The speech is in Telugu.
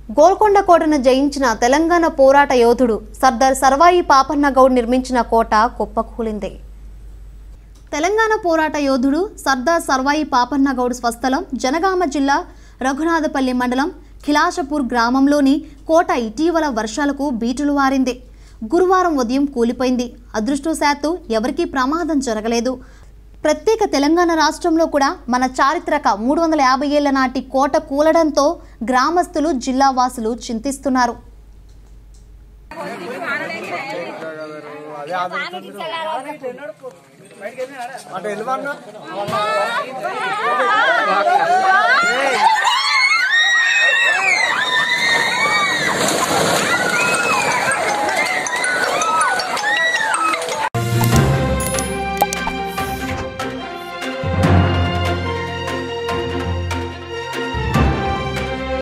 గోల్కొండ కోటను జయించిన తెలంగాణ పోరాట యోధుడు సర్దార్ సర్వాయి పాపన్న గౌడ్ నిర్మించిన కోట కుప్పకూలింది తెలంగాణ పోరాట యోధుడు సర్దార్ సర్వాయి పాపన్న గౌడ్ స్వస్థలం జనగామ జిల్లా రఘునాథపల్లి మండలం ఖిలాషపూర్ గ్రామంలోని కోట ఇటీవల వర్షాలకు బీటులు వారింది గురువారం ఉదయం కూలిపోయింది అదృష్టవశాత్తు ఎవరికీ ప్రమాదం జరగలేదు ప్రత్యేక తెలంగాణ రాష్ట్రంలో కూడా మన చారిత్రక మూడు వందల యాభై ఏళ్ల నాటి కోట కూలడంతో గ్రామస్తులు జిల్లా వాసులు చింతిస్తున్నారు అంటే వెళ్ళమన్నా